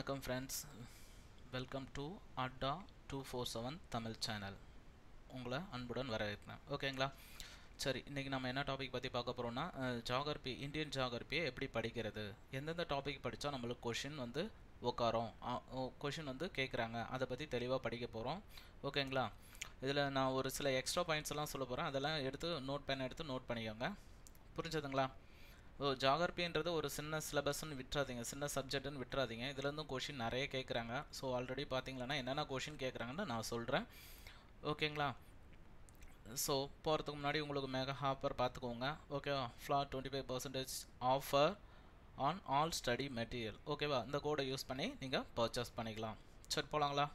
வணக்கம் friends welcome to Adda two four seven Tamil channel உங்களை அன்புடன் வரவேற்கிறேன் ஓகேங்களா சரி இன்றைக்கி நம்ம என்ன டாபிக் பற்றி பார்க்க போகிறோம்னா ஜாகிரபி இந்தியன் ஜாகிரபியை எப்படி படிக்கிறது எந்தெந்த டாபிக் படித்தா நம்மளுக்கு கொஷின் வந்து உட்காரோம் கொஷின் வந்து கேட்குறாங்க அதை பற்றி தெளிவாக படிக்க போகிறோம் ஓகேங்களா இதில் நான் ஒரு சில எக்ஸ்ட்ரா பாயிண்ட்ஸ் எல்லாம் சொல்ல போகிறேன் அதெல்லாம் எடுத்து நோட் பண்ண எடுத்து நோட் பண்ணிக்கோங்க புரிஞ்சதுங்களா ஓ ஜாகிரபின்றது ஒரு சின்ன சிலபஸ்ன்னு விட்டுறாதீங்க சின்ன சப்ஜெக்ட்னு விட்டுறாதீங்க இதுலேருந்தும் கொஷின் நிறைய கேட்குறாங்க ஸோ ஆல்ரெடி பார்த்தீங்கன்னா என்னென்ன கொஷின் கேட்குறாங்கன்னு நான் சொல்கிறேன் ஓகேங்களா ஸோ போகிறதுக்கு முன்னாடி உங்களுக்கு மெகா ஹாப்பர் பார்த்துக்கோங்க ஓகேவா flat twenty five percentage offer on all study material ஓகேவா இந்த கோடை யூஸ் பண்ணி நீங்கள் பர்ச்சேஸ் பண்ணிக்கலாம் சரி போகலாங்களா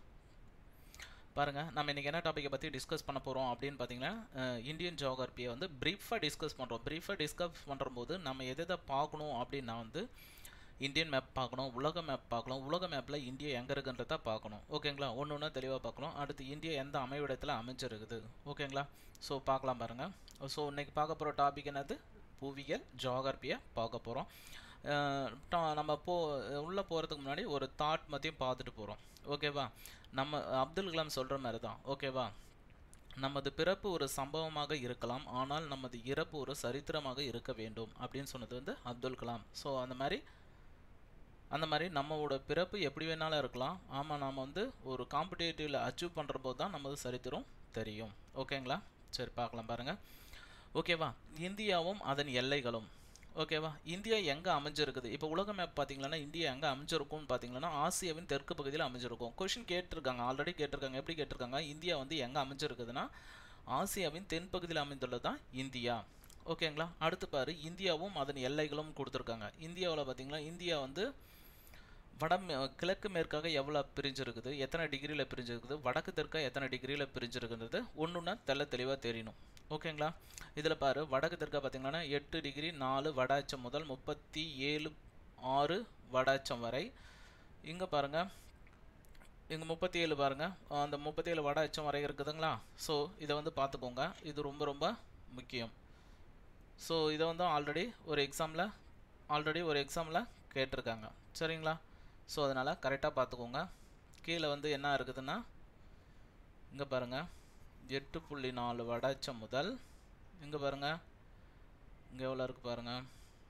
பாருங்கள் நம்ம இன்றைக்கி என்ன டாப்பிக்கை பற்றி டிஸ்கஸ் பண்ண போகிறோம் அப்படின்னு பார்த்தீங்கன்னா இந்தியன் ஜியோகிரபியை வந்து ப்ரீஃபாக டிஸ்கஸ் பண்ணுறோம் ப்ரீஃபாக டிஸ்கஸ் பண்ணும்போது நம்ம எதை எதை பார்க்கணும் அப்படின்னா வந்து இந்தியன் மேப் பார்க்கணும் உலக மேப் பார்க்கணும் உலக மேப்பில் இந்தியா எங்கே இருக்குன்றத பார்க்கணும் ஓகேங்களா ஒன்று ஒன்று தெளிவாக பார்க்கணும் அடுத்து இந்தியா எந்த அமைவிடத்தில் அமைஞ்சிருக்குது ஓகேங்களா ஸோ பார்க்கலாம் பாருங்கள் ஸோ இன்றைக்கி பார்க்க போகிற டாபிக் என்னது புவியியல் ஜியோகிரபியை பார்க்க போகிறோம் நம்ம போ உள்ளே போகிறதுக்கு முன்னாடி ஒரு தாட் மத்தியும் பார்த்துட்டு போகிறோம் ஓகேவா நம்ம அப்துல் கலாம் சொல்கிற மாதிரி தான் ஓகேவா நமது பிறப்பு ஒரு சம்பவமாக இருக்கலாம் ஆனால் நமது இறப்பு ஒரு சரித்திரமாக இருக்க வேண்டும் அப்படின்னு சொன்னது வந்து அப்துல் கலாம் ஸோ அந்த மாதிரி அந்த மாதிரி நம்மளோட பிறப்பு எப்படி வேணாலும் இருக்கலாம் ஆமாம் நாம் வந்து ஒரு காம்படேட்டிவில் அச்சீவ் பண்ணுற போது தான் நமது சரித்திரம் தெரியும் ஓகேங்களா சரி பார்க்கலாம் பாருங்கள் ஓகேவா இந்தியாவும் அதன் எல்லைகளும் ஓகேவா இந்தியா எங்கே அமைஞ்சிருக்குது இப்போ உலக மேப் பார்த்தீங்கன்னா இந்தியா எங்கே அமைஞ்சிருக்கும்னு பார்த்தீங்கன்னா ஆசியாவின் தெற்கு பகுதியில் அமைஞ்சிருக்கும் கொஷின் கேட்டிருக்காங்க ஆல்ரெடி கேட்டிருக்காங்க எப்படி கேட்டிருக்காங்க இந்தியா வந்து எங்கே அமைஞ்சிருக்குதுன்னா ஆசியாவின் தென்பகுதியில் அமைந்துள்ளது தான் இந்தியா ஓகேங்களா அடுத்து பாரு இந்தியாவும் அதன் எல்லைகளும் கொடுத்துருக்காங்க இந்தியாவில் பார்த்தீங்கன்னா இந்தியா வந்து வட கிழக்கு மேற்காக எவ்வளோ பிரிஞ்சிருக்குது எத்தனை டிகிரியில் பிரிஞ்சிருக்குது வடக்கு தெற்காக எத்தனை டிகிரியில் பிரிஞ்சிருக்குன்றது ஒன்றுன்னா தெல்ல தெளிவாக தெரியணும் ஓகேங்களா இதில் பாரு வடக்கு தெற்காக பார்த்தீங்கன்னா எட்டு டிகிரி நாலு வட அச்சம் முதல் முப்பத்தி ஏழு ஆறு வட அச்சம் வரை இங்கே பாருங்கள் இங்கே முப்பத்தி ஏழு பாருங்கள் அந்த முப்பத்தி ஏழு வட அச்சம் வரை இருக்குதுங்களா ஸோ இதை வந்து பார்த்துக்கோங்க இது ரொம்ப ரொம்ப முக்கியம் ஸோ இதை வந்து ஆல்ரெடி ஒரு எக்ஸாமில் ஆல்ரெடி ஒரு எக்ஸாமில் கேட்டிருக்காங்க சரிங்களா ஸோ அதனால் கரெக்டாக பார்த்துக்கோங்க கீழே வந்து என்ன இருக்குதுன்னா இங்கே பாருங்கள் எட்டு புள்ளி நாலு வடாச்சம் முதல் இங்கே பாருங்கள் இங்கே எவ்வளோ இருக்குது பாருங்கள்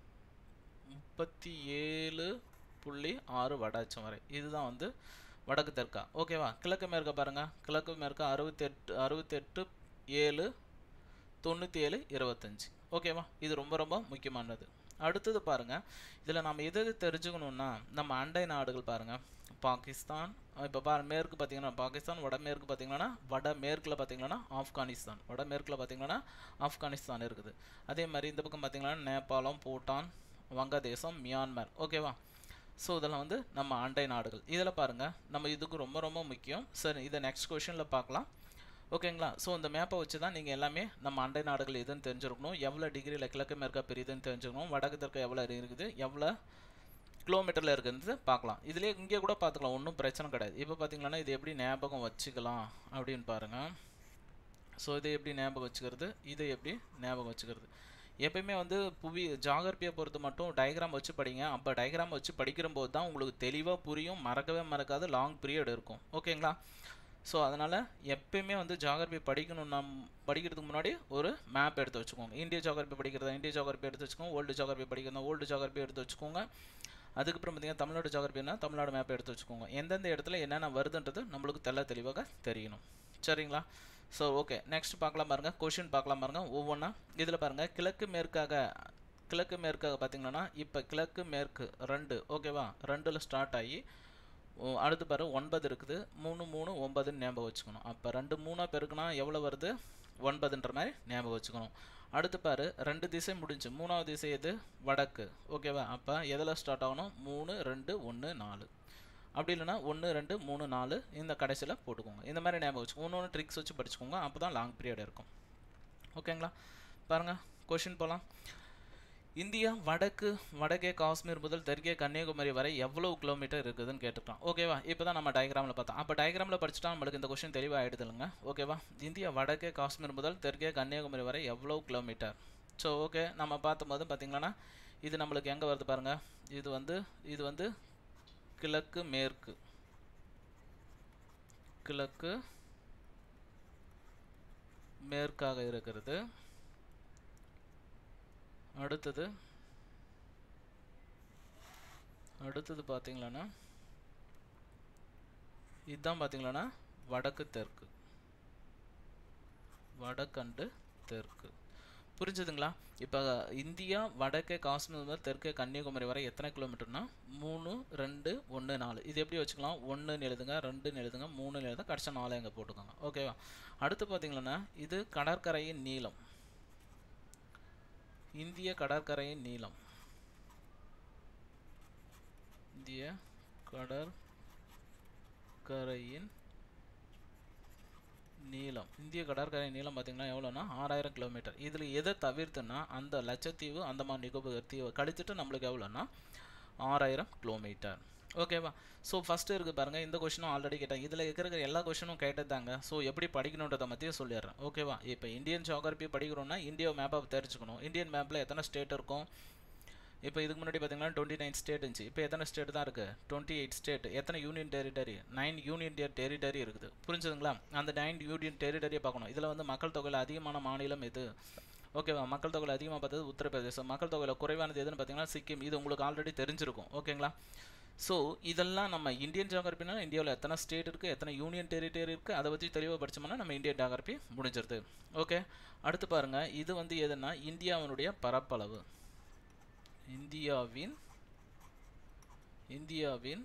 முப்பத்தி ஏழு புள்ளி ஆறு வடாச்சம் வரை இதுதான் வந்து வடக்கு தெற்கா ஓகேவா கிழக்கு மேற்க பாருங்கள் கிழக்கு மேற்க அறுபத்தெட்டு அறுபத்தெட்டு ஏழு தொண்ணூற்றி ஏழு இருபத்தஞ்சி ஓகேவா இது ரொம்ப ரொம்ப முக்கியமானது அடுத்தது பாருங்கள் இதில் நம்ம எது எது தெரிஞ்சுக்கணுன்னா நம்ம அண்டை நாடுகள் பாருங்கள் பாகிஸ்தான் இப்போ பா மேற்கு பார்த்தீங்கன்னா பாகிஸ்தான் வடமேற்கு பார்த்தீங்கன்னா வட மேற்கில் பார்த்தீங்கன்னா ஆப்கானிஸ்தான் வடமேற்கில் பார்த்தீங்கன்னா ஆப்கானிஸ்தான் இருக்குது அதே மாதிரி இந்த பக்கம் பார்த்தீங்கன்னா நேபாளம் பூட்டான் வங்கதேசம் மியான்மர் ஓகேவா ஸோ இதெல்லாம் வந்து நம்ம அண்டை நாடுகள் இதில் பாருங்கள் நம்ம இதுக்கு ரொம்ப ரொம்ப முக்கியம் சரி இதை நெக்ஸ்ட் கொஷனில் பார்க்கலாம் ஓகேங்களா ஸோ இந்த மேப்பை வச்சு தான் நீங்கள் எல்லாமே நம்ம அண்டை நாடுகள் எதுன்னு தெரிஞ்சிருக்கணும் எவ்வளோ டிகிரியில் கிழக்கு மேற்கா பெரியதுன்னு தெரிஞ்சுக்கணும் வடக்கு தெற்கு எவ்வளோ இருக்குது எவ்வளோ கிலோமீட்டரில் இருக்குன்றது பார்க்கலாம் இதிலே இங்கே கூட பார்த்துக்கலாம் ஒன்றும் பிரச்சனை கிடையாது இப்போ பார்த்தீங்கன்னா இது எப்படி ஞாபகம் வச்சுக்கலாம் அப்படின்னு பாருங்கள் ஸோ இதை எப்படி ஞாபகம் வச்சுக்கிறது இதை எப்படி ஞாபகம் வச்சுக்கிறது எப்பயுமே வந்து புவி ஜாகிரபியை பொறுத்து மட்டும் டயக்ராம் வச்சு படிங்க அப்போ டயக்ராம் வச்சு படிக்கிற போது தான் உங்களுக்கு தெளிவாக புரியும் மறக்கவே மறக்காது லாங் பீரியட் இருக்கும் ஓகேங்களா ஸோ அதனால் எப்பயுமே வந்து ஜாகிரபி படிக்கணும் நம் படிக்கிறதுக்கு முன்னாடி ஒரு மேப் எடுத்து வச்சுக்கோங்க இந்திய ஜாகிரபி படிக்கிறதா இந்திய ஜாகிரபி எடுத்து வச்சுக்கோங்க ஓல்டு ஜாகிரபி படிக்கிறதா ஓல்டு ஜாகிரபி எடுத்து வச்சுக்கோங்க அதுக்கப்புறம் பார்த்தீங்கன்னா தமிழ்நாடு ஜாகிரபின்னா தமிழ்நாடு மேப் எடுத்து வச்சுக்கோங்க எந்தெந்த இடத்துல என்னென்ன வருதுன்றது நம்மளுக்கு தெல்ல தெளிவாக தெரியணும் சரிங்களா ஸோ ஓகே நெக்ஸ்ட் பார்க்கலாம் பாருங்கள் கொஷின் பார்க்கலாம் பாருங்கள் ஒவ்வொன்றா இதில் பாருங்கள் கிழக்கு மேற்காக கிழக்கு மேற்காக பார்த்தீங்கன்னா இப்போ கிழக்கு மேற்கு ரெண்டு ஓகேவா ரெண்டில் ஸ்டார்ட் ஆகி அடுத்து பாரு ஒன்பது இருக்குது மூணு மூணு ஒன்பதுன்னு ஞாபகம் வச்சுக்கணும் அப்போ ரெண்டு மூணாக பெருக்குனா எவ்வளோ வருது ஒன்பதுன்ற மாதிரி ஞாபகம் வச்சுக்கணும் அடுத்து பாரு ரெண்டு திசை முடிஞ்சு மூணாவது திசை எது வடக்கு ஓகேவா அப்போ எதில் ஸ்டார்ட் ஆகணும் மூணு ரெண்டு ஒன்று நாலு அப்படி இல்லைனா ஒன்று ரெண்டு மூணு நாலு இந்த கடைசியில் போட்டுக்கோங்க இந்த மாதிரி ஞாபகம் வச்சுக்கோங்க ஒன்று ஒன்று ட்ரிக்ஸ் வச்சு படிச்சுக்கோங்க அப்போ தான் லாங் பீரியட் இருக்கும் ஓகேங்களா பாருங்கள் கொஷின் போகலாம் இந்தியா வடக்கு வடக்கே காஷ்மீர் முதல் தெற்கே கன்னியாகுமரி வரை எவ்வளோ கிலோமீட்டர் இருக்குதுன்னு கேட்டுக்கலாம் ஓகேவா இப்போ தான் நம்ம டயக்ராமில் பார்த்தோம் அப்போ டயக்ராமில் படிச்சுட்டா நம்மளுக்கு இந்த கொஸ்டின் தெளிவாக ஆகிடுதுங்க ஓகேவா இந்தியா வடக்கே காஷ்மீர் முதல் தெற்கே கன்னியாகுமரி வரை எவ்வளோ கிலோமீட்டர் ஸோ ஓகே நம்ம பார்த்தபோது பார்த்திங்கன்னா இது நம்மளுக்கு எங்கே வருது பாருங்கள் இது வந்து இது வந்து கிழக்கு மேற்கு கிழக்கு மேற்காக இருக்கிறது அடுத்தது அடுத்தது பார்த்தீங்களான்னா இதுதான் பார்த்தீங்களான்னா வடக்கு தெற்கு வடக்கண்டு தெற்கு புரிஞ்சுதுங்களா இப்போ இந்தியா வடக்கே காஷ்மீர் முதல் தெற்கே கன்னியாகுமரி வரை எத்தனை கிலோமீட்டர்னா மூணு ரெண்டு ஒன்று நாலு இது எப்படி வச்சுக்கலாம் ஒன்றுன்னு எழுதுங்க ரெண்டுன்னு எழுதுங்க மூணுன்னு எழுதுங்க கடைசி நாலு எங்கே போட்டுக்கோங்க ஓகேவா அடுத்து பார்த்தீங்கன்னா இது கடற்கரையின் நீளம் இந்திய கடற்கரையின் நீளம் இந்திய கடற்கரையின் நீளம் இந்திய கடற்கரை நீளம் பார்த்தீங்கன்னா எவ்வளோனா ஆறாயிரம் கிலோமீட்டர் இதில் எதை தவிர்த்துன்னா அந்த லட்சத்தீவு அந்தமான் நிக்கோபர் தீவு கழிச்சிட்டு நம்மளுக்கு எவ்வளோனா ஆறாயிரம் கிலோமீட்டர் ஓகேவா ஸோ ஃபஸ்ட்டு இருக்குது பாருங்கள் இந்த கொஷினும் ஆல்ரெடி கேட்டேன் இதில் இருக்கிற எல்லா கொஷினும் கேட்டதாங்க ஸோ எப்படி படிக்கணுன்றதை பற்றியும் சொல்லிடுறேன் ஓகேவா இப்போ இந்தியன் ஜியோகிரபி படிக்கிறோம்னா இந்தியா மேப்பை தெரிஞ்சுக்கணும் இந்தியன் மேப்பில் எத்தனை ஸ்டேட் இருக்கும் இப்போ இதுக்கு முன்னாடி பார்த்தீங்கன்னா டுவெண்ட்டி நைன் ஸ்டேட் இருந்துச்சு இப்போ எத்தனை ஸ்டேட் தான் இருக்குது டுவெண்ட்டி எயிட் ஸ்டேட் எத்தனை union territory nine union territory இருக்குது புரிஞ்சுதுங்களா அந்த நைன் யூனியன் டெரிட்டரியை பார்க்கணும் இதில் வந்து மக்கள் தொகையில் அதிகமான மாநிலம் எது ஓகேவா மக்கள் தொகையில் அதிகமாக பார்த்தது உத்தரப்பிரதேசம் மக்கள் தொகையில் குறைவானது எதுன்னு பார்த்தீங்கன்னா சிக்கிம் இது உங்களுக்கு ஆல்ரெடி தெரிஞ்சிருக்கும் ஓகேங்களா ஸோ இதெல்லாம் நம்ம இந்தியன் ஜியோகிரபினா இந்தியாவில் எத்தனை ஸ்டேட் இருக்குது எத்தனை யூனியன் டெரிட்டரி இருக்குது அதை பற்றி தெளிவாக படித்தோம்னா நம்ம இந்தியன் ஜியோகிரபி முடிஞ்சிருது ஓகே அடுத்து பாருங்கள் இது வந்து எதுனா இந்தியாவினுடைய பரப்பளவு இந்தியாவின் இந்தியாவின்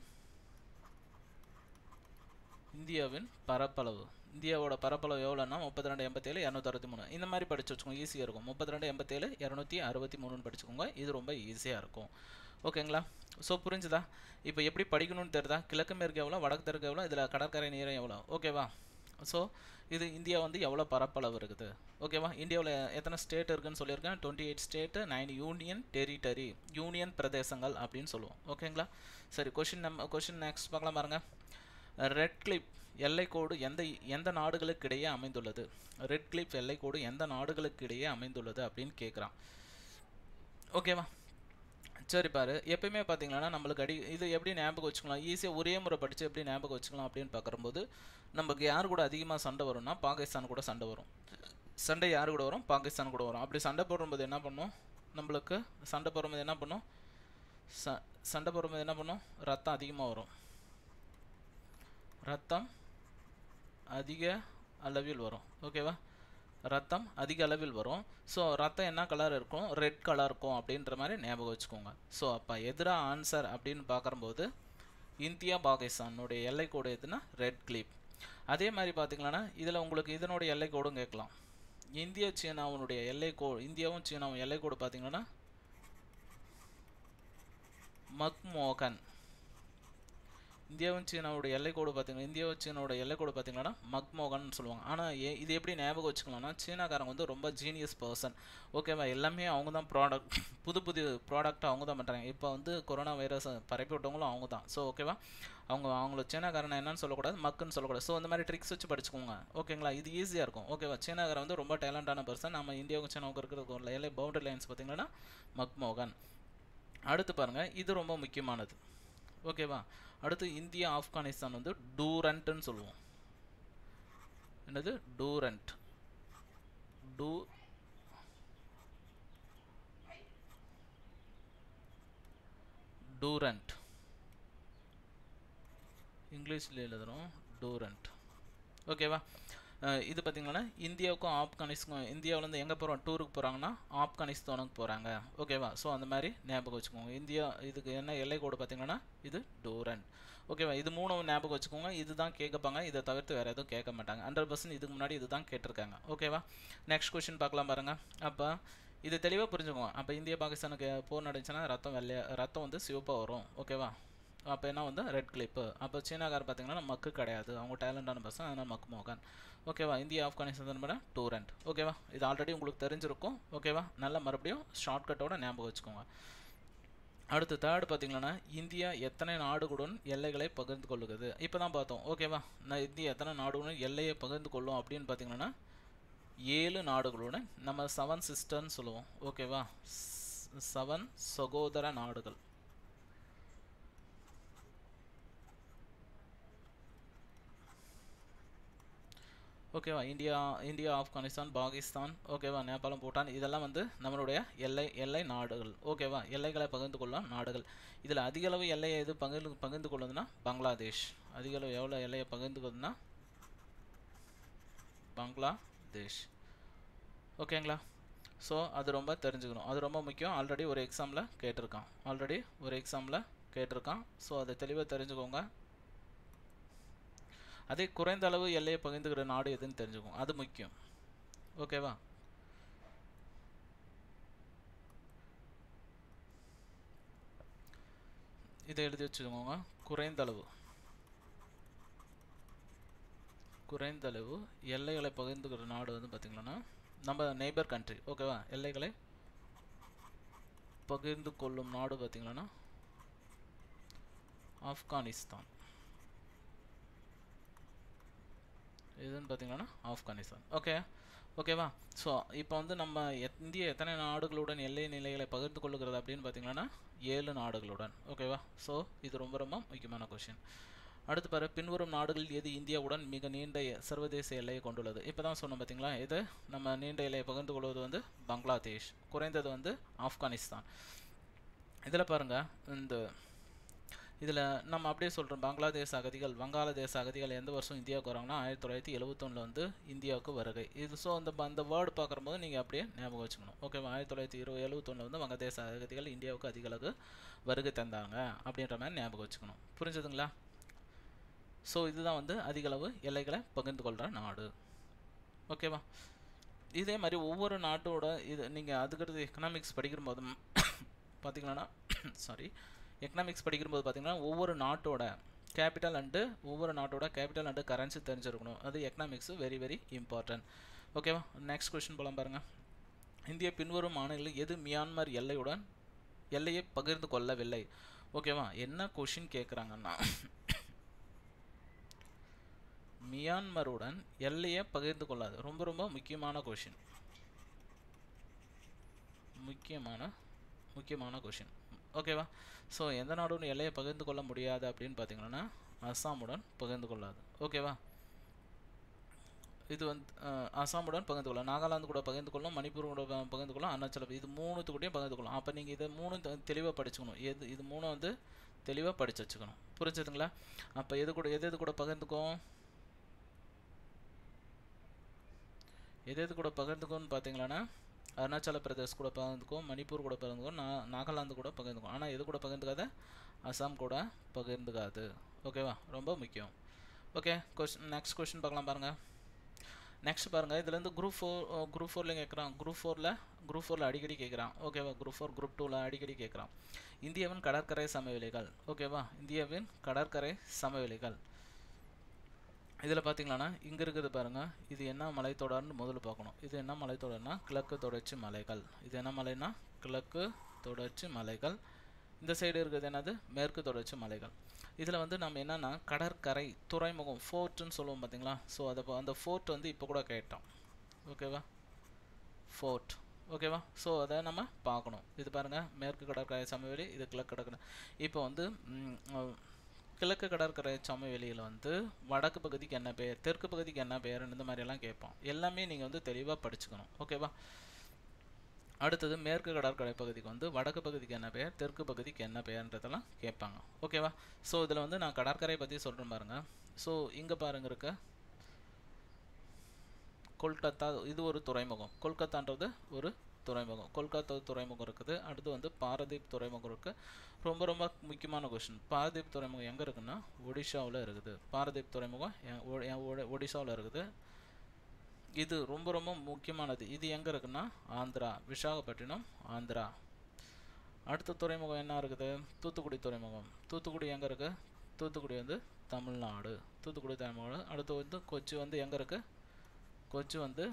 இந்தியாவின் பரப்பளவு இந்தியாவோட பரப்பளவு எவ்வளோன்னா முப்பத்தி ரெண்டு எண்பத்தேழு இரநூத்தி அறுபத்தி மூணு இந்த மாதிரி படிச்சு வச்சுக்கோங்க ஈஸியாக இருக்கும் முப்பத்தி ரெண்டு எண்பத்தேழு இரநூத்தி அறுபத்தி மூணுன்னு படிச்சுக்கோங்க இது ரொம்ப ஈஸியாக இருக்கும் ஓகேங்களா ஸோ புரிஞ்சுதா இப்போ எப்படி படிக்கணும்னு தெரியுதா கிழக்கு மேற்கு எவ்வளோ வடக்கு தெற்கு எவ்வளோ இதில் கடற்கரை நீரம் எவ்வளோ ஓகேவா ஸோ இது இந்தியா வந்து எவ்வளோ பரப்பளவு இருக்குது ஓகேவா இந்தியாவில் எத்தனை ஸ்டேட் இருக்குன்னு சொல்லியிருக்கேன் twenty eight state nine union territory union பிரதேசங்கள் அப்படின்னு சொல்லுவோம் ஓகேங்களா சரி கொஷின் நம்ம கொஷின் நெக்ஸ்ட் பார்க்கலாம் பாருங்கள் ரெட் கிளிப் எல்லைக்கோடு எந்த எந்த நாடுகளுக்கு இடையே அமைந்துள்ளது ரெட் கிளிப் எல்லைக்கோடு எந்த நாடுகளுக்கு இடையே அமைந்துள்ளது அப்படின்னு கேட்குறான் ஓகேவா சரி பாரு எப்பயுமே பார்த்தீங்கன்னா நம்மளுக்கு அடி இது எப்படி ஞாபகம் வச்சுக்கலாம் ஈஸியாக ஒரே முறை படித்து எப்படி ஞாபகம் வச்சுக்கலாம் அப்படின்னு பார்க்கும்போது நமக்கு யார் கூட அதிகமாக சண்டை வரும்னா பாகிஸ்தான் கூட சண்டை வரும் சண்டை யார் கூட வரும் பாகிஸ்தான் கூட வரும் அப்படி சண்டை போடும்போது என்ன பண்ணும் நம்மளுக்கு சண்டை போடும்போது என்ன பண்ணும் ச சண்டை போடும்போது என்ன பண்ணும் ரத்தம் அதிகமாக வரும் ரத்தம் அதிக அளவில் வரும் ஓகேவா ரத்தம் அதிக அளவில் வரும் ஸோ ரத்தம் என்ன கலர் இருக்கும் ரெட் கலர் இருக்கும் அப்படின்ற மாதிரி ஞாபகம் வச்சுக்கோங்க ஸோ அப்போ எதிராக ஆன்சர் அப்படின்னு பார்க்கும்போது இந்தியா பாகிஸ்தானுடைய எல்லை கோடு எதுனா ரெட் கிளிப் அதே மாதிரி பார்த்தீங்கன்னா இதில் உங்களுக்கு இதனுடைய எல்லை கோடும் கேட்கலாம் இந்தியா சீனாவுடைய எல்லை கோ இந்தியாவும் சீனாவும் எல்லை கோடு பார்த்தீங்கன்னா மக்மோகன் இந்தியாவும் சீனாவோட எல்லைக்கோடு பார்த்தீங்கன்னா இந்தியாவும் சீனாவோட எல்லைக்கோடு பார்த்தீங்கன்னா மக்மோகன் சொல்லுவாங்க ஆனால் ஏ இது எப்படி ஞாபகம் வச்சுக்கலாம்னா சீனாக்காரங்க வந்து ரொம்ப ஜீனியஸ் பர்சன் ஓகேவா எல்லாமே அவங்க தான் ப்ராடக்ட் புது புது ப்ராடக்ட் அவங்க தான் பண்ணுறாங்க இப்போ வந்து கொரோனா வைரஸ் பரப்பி விட்டவங்களும் அவங்க தான் ஸோ ஓகேவா அவங்க அவங்கள சீனாக்காரன் என்னன்னு சொல்லக்கூடாது மக்குன்னு சொல்லக்கூடாது ஸோ இந்த மாதிரி ட்ரிக்ஸ் வச்சு படிச்சுக்கோங்க ஓகேங்களா இது ஈஸியாக இருக்கும் ஓகேவா சீனாக்காரன் வந்து ரொம்ப டேலண்டான பர்சன் நம்ம இந்தியாவுக்கும் சீனாவுக்கு இருக்கிறது ஒரு எல்லை பவுண்டரி லைன்ஸ் பார்த்தீங்கன்னா மக்மோகன் அடுத்து பாருங்கள் இது ரொம்ப முக்கியமானது ஓகேவா அடுத்து இந்தியா ஆப்கானிஸ்தான் வந்து டூரண்ட்னு சொல்லுவோம் என்னது டூரண்ட் டூ டூரண்ட் இங்கிலீஷில் எழுதுகிறோம் டூரண்ட் ஓகேவா இது பார்த்திங்கன்னா இந்தியாவுக்கும் ஆப்கானிஸ்க்கும் இந்தியாவிலேருந்து எங்கே போகிறோம் டூருக்கு போகிறாங்கன்னா ஆப்கானிஸ்தானுக்கு போகிறாங்க ஓகேவா ஸோ அந்த மாதிரி ஞாபகம் வச்சுக்கோங்க இந்தியா இதுக்கு என்ன எல்லை கோடு பார்த்திங்கன்னா இது டூரண்ட் ஓகேவா இது மூணு ஞாபகம் வச்சுக்கோங்க இதுதான் கேட்கப்பாங்க இதை தவிர்த்து வேறு எதுவும் கேட்க மாட்டாங்க ஹண்ட்ரட் பர்சன்ட் இதுக்கு முன்னாடி இது தான் கேட்டிருக்காங்க ஓகேவா நெக்ஸ்ட் கொஷின் பார்க்கலாம் பாருங்கள் அப்போ இது தெளிவாக புரிஞ்சுக்கோங்க அப்போ இந்தியா பாகிஸ்தானுக்கு போர் நடந்துச்சுன்னா ரத்தம் வெள்ளையா ரத்தம் வந்து சிவப்பாக வரும் ஓகேவா அப்போ என்ன வந்து ரெட் கிளிப்பு அப்போ சீனாக்கார் பார்த்தீங்கன்னா மக்கு கிடையாது அவங்க டேலண்டான பர்சன் அதனால் மக்கு மோகன் ஓகேவா இந்தியா ஆப்கானிஸ்தான் மேடம் டூரண்ட் ஓகேவா இது ஆல்ரெடி உங்களுக்கு தெரிஞ்சிருக்கும் ஓகேவா நல்ல மறுபடியும் ஷார்ட்கட்டோட ஞாபகம் வச்சுக்கோங்க அடுத்து தேர்ட் பார்த்தீங்கன்னா இந்தியா எத்தனை நாடுகளுடன் எல்லைகளை பகிர்ந்து கொள்ளுகிறது இப்போ தான் பார்த்தோம் ஓகேவா நான் இந்தியா எத்தனை நாடுகளுடன் எல்லையை பகிர்ந்து கொள்ளும் அப்படின்னு பார்த்தீங்கன்னா ஏழு நாடுகளுடன் நம்ம செவன் சிஸ்டர்னு சொல்லுவோம் ஓகேவா செவன் சகோதர நாடுகள் ஓகேவா இந்தியா இந்தியா ஆப்கானிஸ்தான் பாகிஸ்தான் ஓகேவா நேபாளம் பூட்டான் இதெல்லாம் வந்து நம்மளுடைய எல்லை எல்லை நாடுகள் ஓகேவா எல்லைகளை பகிர்ந்து கொள்ளும் நாடுகள் இதில் அதிக அளவு எல்லையை எது பகிர்ந்து பகிர்ந்து கொள்ளுதுன்னா பங்களாதேஷ் அதிக அளவு எவ்வளோ எல்லையை பகிர்ந்து கொள்ளுதுன்னா பங்களாதேஷ் ஓகேங்களா ஸோ அது ரொம்ப தெரிஞ்சுக்கணும் அது ரொம்ப முக்கியம் ஆல்ரெடி ஒரு எக்ஸாமில் கேட்டிருக்கான் ஆல்ரெடி ஒரு எக்ஸாமில் கேட்டிருக்கான் ஸோ அதை தெளிவாக தெரிஞ்சுக்கோங்க அதே குறைந்த அளவு எல்லையை பகிர்ந்துக்கிற நாடு எதுன்னு தெரிஞ்சுக்கோங்க அது முக்கியம் ஓகேவா இதை எழுதி வச்சுக்கோங்க குறைந்த அளவு குறைந்த அளவு எல்லைகளை பகிர்ந்துக்கிற நாடு வந்து பார்த்திங்கன்னா நம்ம நெய்பர் கண்ட்ரி ஓகேவா எல்லைகளை பகிர்ந்து கொள்ளும் நாடு பார்த்திங்கன்னா ஆப்கானிஸ்தான் இதுன்னு பார்த்தீங்கன்னா ஆப்கானிஸ்தான் ஓகே ஓகேவா ஸோ இப்போ வந்து நம்ம இந்திய எத்தனை நாடுகளுடன் எல்லை நிலைகளை பகிர்ந்து கொள்ளுகிறது அப்படின்னு பார்த்தீங்கன்னா ஏழு நாடுகளுடன் ஓகேவா ஸோ இது ரொம்ப ரொம்ப முக்கியமான கொஷின் அடுத்து பாரு பின்வரும் நாடுகளில் எது இந்தியாவுடன் மிக நீண்ட சர்வதேச எல்லையை கொண்டுள்ளது இப்போ தான் சொன்னோம் பார்த்தீங்களா இது நம்ம நீண்ட எல்லையை பகிர்ந்து கொள்வது வந்து பங்களாதேஷ் குறைந்தது வந்து ஆப்கானிஸ்தான் இதில் பாருங்கள் இந்த இதில் நம்ம அப்படியே சொல்கிறோம் பங்களாதேஷ் அகதிகள் வங்காளதேச அகதிகள் எந்த வருஷம் இந்தியாவுக்கு வராங்கன்னா ஆயிரத்தி தொள்ளாயிரத்தி எழுபத்தொன்னில் வந்து இந்தியாவுக்கு வருகை இது ஸோ அந்த அந்த வேர்டு பார்க்கும்போது நீங்கள் அப்படியே ஞாபகம் வச்சுக்கணும் ஓகேவா ஆயிரத்தி தொள்ளாயிரத்தி இருபது எழுபத்தொன்னில் வந்து வங்கதேச அகதிகள் இந்தியாவுக்கு அதிக அளவு வருகை தந்தாங்க அப்படின்ற மாதிரி ஞாபகம் வச்சுக்கணும் புரிஞ்சுதுங்களா ஸோ இதுதான் வந்து அதிக அளவு எல்லைகளை பகிர்ந்து கொள்கிற நாடு ஓகேவா இதே மாதிரி ஒவ்வொரு நாட்டோட இது நீங்கள் அதுக்கடுத்து எக்கனாமிக்ஸ் படிக்கிற போதும் பார்த்தீங்கன்னா சாரி எக்கனாமிக்ஸ் படிக்கும்போது பார்த்தீங்கன்னா ஒவ்வொரு நாட்டோட கேபிட்டல் அண்டு ஒவ்வொரு நாட்டோட கேபிட்டல் அண்டு கரன்சி தெரிஞ்சிருக்கணும் அது எக்கனாமிக்ஸ் வெரி வெரி இம்பார்ட்டன்ட் ஓகேவா நெக்ஸ்ட் கொஸ்டின் போலாம் பாருங்கள் இந்திய பின்வரும் மாநிலங்களில் எது மியான்மர் எல்லையுடன் எல்லையை பகிர்ந்து கொள்ளவில்லை ஓகேவா என்ன கொஷின் கேட்குறாங்கன்னா மியான்மருடன் எல்லையை பகிர்ந்து கொள்ளாது ரொம்ப ரொம்ப முக்கியமான கொஷின் முக்கியமான முக்கியமான கொஷின் ஓகேவா ஸோ எந்த நாடுடன் எல்லையை பகிர்ந்து கொள்ள முடியாது அப்படின்னு பார்த்தீங்கன்னா அஸ்ஸாமுடன் பகிர்ந்து கொள்ளாது ஓகேவா இது வந்து அஸ்ஸாமுடன் பகிர்ந்து கொள்ளலாம் நாகாலாந்து கூட பகிர்ந்து கொள்ளும் மணிப்பூர் கூட பகிர்ந்து கொள்ளும் அருணாச்சல இது மூணுத்து கூடயும் பகிர்ந்து கொள்ளும் அப்போ நீங்கள் இதை மூணு தெளிவாக படிச்சுக்கணும் எது இது மூணும் வந்து தெளிவாக படித்து வச்சுக்கணும் புரிஞ்சுதுங்களா அப்போ எது கூட எது எது கூட பகிர்ந்துக்கும் எது எது கூட பகிர்ந்துக்கும்னு பார்த்தீங்களான்னா அருணாச்சல பிரதேஷ் கூட பகிர்ந்துக்கும் மணிப்பூர் கூட பகிர்ந்துக்கும் நா நாகாலாந்து கூட பகிர்ந்துக்கும் ஆனால் எது கூட பகிர்ந்துக்காத அசாம் கூட பகிர்ந்துக்காது ஓகேவா ரொம்ப முக்கியம் ஓகே கொஸ்டின் நெக்ஸ்ட் கொஸ்டின் பார்க்கலாம் பாருங்கள் நெக்ஸ்ட் பாருங்கள் இதுலேருந்து குரூப் ஃபோர் குரூப் ஃபோரில் கேட்குறான் குரூப் ஃபோரில் குரூப் ஃபோரில் அடிக்கடி கேட்குறான் ஓகேவா குரூப் ஃபோர் குரூப் டூவில் அடிக்கடி கேட்குறான் இந்தியாவின் கடற்கரை சமவெளிகள் ஓகேவா இந்தியாவின் கடற்கரை சமவெளிகள் இதில் பார்த்தீங்கன்னா இங்கே இருக்குது பாருங்கள் இது என்ன மலைத்தொடர்னு முதல்ல பார்க்கணும் இது என்ன மலைத்தொடர்னா கிழக்கு தொடர்ச்சி மலைகள் இது என்ன மலைனா கிழக்கு தொடர்ச்சி மலைகள் இந்த சைடு இருக்கிறது என்னது மேற்கு தொடர்ச்சி மலைகள் இதில் வந்து நம்ம என்னென்னா கடற்கரை துறைமுகம் ஃபோர்ட்டுன்னு சொல்லுவோம் பார்த்தீங்களா ஸோ அதை அந்த ஃபோர்ட் வந்து இப்போ கூட கேட்டோம் ஓகேவா ஃபோர்ட் ஓகேவா ஸோ அதை நம்ம பார்க்கணும் இது பாருங்கள் மேற்கு கடற்கரை சமவெளி இது கிழக்கு கடற்கரை இப்போ வந்து கிழக்கு கடற்கரை சமவெளியில் வந்து வடக்கு பகுதிக்கு என்ன பெயர் தெற்கு பகுதிக்கு என்ன பெயர்னு இந்த மாதிரியெல்லாம் கேட்போம் எல்லாமே நீங்கள் வந்து தெளிவாக படிச்சுக்கணும் ஓகேவா அடுத்தது மேற்கு கடற்கரை பகுதிக்கு வந்து வடக்கு பகுதிக்கு என்ன பெயர் தெற்கு பகுதிக்கு என்ன பெயர்ன்றதெல்லாம் கேட்பாங்க ஓகேவா ஸோ இதில் வந்து நான் கடற்கரை பற்றி சொல்கிறேன் பாருங்கள் ஸோ இங்கே பாருங்க இருக்க கொல்கத்தா இது ஒரு துறைமுகம் கொல்கத்தான்றது ஒரு துறைமுகம் கொல்கத்தா துறைமுகம் இருக்குது அடுத்து வந்து பாரதீப் துறைமுகம் இருக்குது ரொம்ப ரொம்ப முக்கியமான கொஷின் பாரதீப் துறைமுகம் எங்கே இருக்குன்னா ஒடிஷாவில் இருக்குது பாரதீப் துறைமுகம் ஒடிஷாவில் இருக்குது இது ரொம்ப ரொம்ப முக்கியமானது இது எங்கே இருக்குன்னா ஆந்திரா விசாகப்பட்டினம் ஆந்திரா அடுத்த துறைமுகம் என்ன இருக்குது தூத்துக்குடி துறைமுகம் தூத்துக்குடி எங்கே இருக்குது தூத்துக்குடி வந்து தமிழ்நாடு தூத்துக்குடி துறைமுகம் அடுத்து வந்து கொச்சி வந்து எங்கே இருக்குது கொச்சி வந்து